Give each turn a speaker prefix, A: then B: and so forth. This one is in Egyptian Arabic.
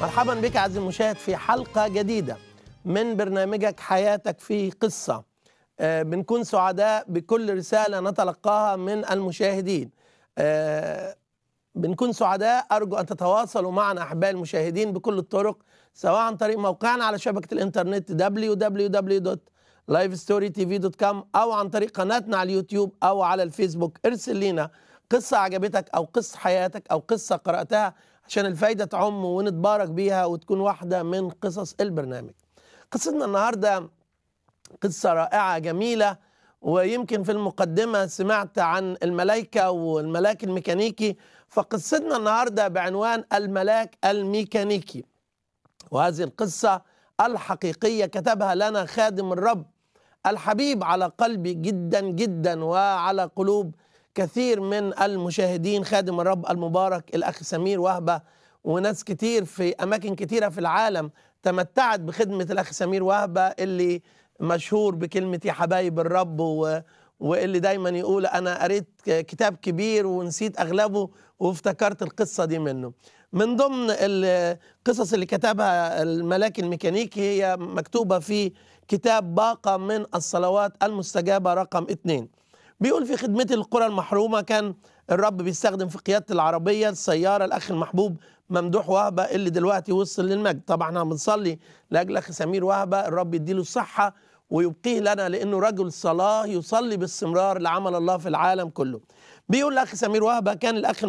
A: مرحبا بك عزيزي المشاهد في حلقة جديدة من برنامجك حياتك في قصة آه، بنكون سعداء بكل رسالة نتلقاها من المشاهدين آه، بنكون سعداء أرجو أن تتواصلوا معنا أحبائي المشاهدين بكل الطرق سواء عن طريق موقعنا على شبكة الإنترنت www.lifestorytv.com أو عن طريق قناتنا على اليوتيوب أو على الفيسبوك ارسل لنا قصة عجبتك أو قصة حياتك أو قصة قرأتها عشان الفايدة تعم ونتبارك بيها وتكون واحدة من قصص البرنامج قصتنا النهاردة قصة رائعة جميلة ويمكن في المقدمة سمعت عن الملائكة والملاك الميكانيكي فقصتنا النهاردة بعنوان الملاك الميكانيكي وهذه القصة الحقيقية كتبها لنا خادم الرب الحبيب على قلبي جدا جدا وعلى قلوب كثير من المشاهدين خادم الرب المبارك الأخ سمير وهبة وناس كتير في أماكن كتيرة في العالم تمتعت بخدمة الأخ سمير وهبة اللي مشهور بكلمة يا حبايب الرب و... واللي دايما يقول أنا قريت كتاب كبير ونسيت أغلبه وافتكرت القصة دي منه من ضمن القصص اللي كتبها الملاك الميكانيكي هي مكتوبة في كتاب باقة من الصلوات المستجابة رقم اتنين بيقول في خدمتي للقرى المحرومة كان الرب بيستخدم في قيادة العربية السيارة الأخ المحبوب ممدوح وهبة اللي دلوقتي وصل للمجد طبعا احنا بنصلي لأجل أخ سمير وهبة الرب يديله الصحة ويبقيه لنا لأنه رجل صلاة يصلي باستمرار لعمل الله في العالم كله بيقول الأخ سمير وهبة كان الأخ